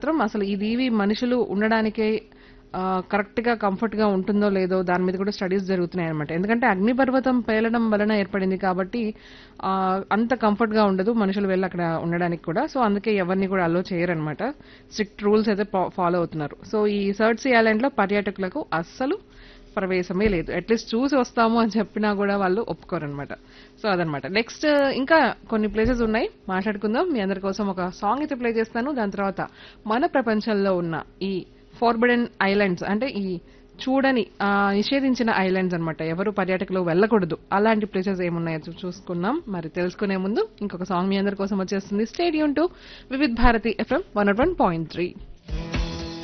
మాత్రం అసలు ఈ దీవి మనుషులు ఉండడానికే కరెక్ట్ గా కంఫర్ట్ గా ఉంటుందో లేదో దాని మీద కూడా స్టడీస్ జరుగుతున్నాయి అనమాట ఎందుకంటే అగ్నిపర్వతం పేలడం వలన ఏర్పడింది కాబట్టి ఆ, అంత కంఫర్ట్ గా ఉండదు మనుషులు వెళ్ళి అక్కడ ఉండడానికి కూడా సో అందుకే ఎవరిని కూడా అలో చేయరనమాట స్ట్రిక్ట్ రూల్స్ అయితే ఫాలో అవుతున్నారు సో ఈ సర్ట్సీ ఐలాండ్ లో పర్యాటకులకు అస్సలు ప్రవేశమే లేదు అట్లీస్ట్ చూసి వస్తాము అని చెప్పినా కూడా వాళ్ళు ఒప్పుకోరనమాట సో అదనమాట నెక్స్ట్ ఇంకా కొన్ని ప్లేసెస్ ఉన్నాయి మాట్లాడుకుందాం మీ అందరి కోసం ఒక సాంగ్ అయితే ప్లే చేస్తాను దాని తర్వాత మన ప్రపంచంలో ఉన్న ఈ ఫార్బిడెన్ ఐలాండ్స్ అంటే ఈ చూడని ఆ, నిషేధించిన ఐలాండ్స్ అన్నమాట ఎవరు పర్యాటకులు వెళ్ళకూడదు అలాంటి ప్లేసెస్ ఏమున్నాయో చూ- చూసుకుందాం మరి తెలుసుకునే ముందు ఇంకొక సాంగ్ మీ అందరి కోసం వచ్చేస్తుంది stadium to Vividh Bharati F M one one point three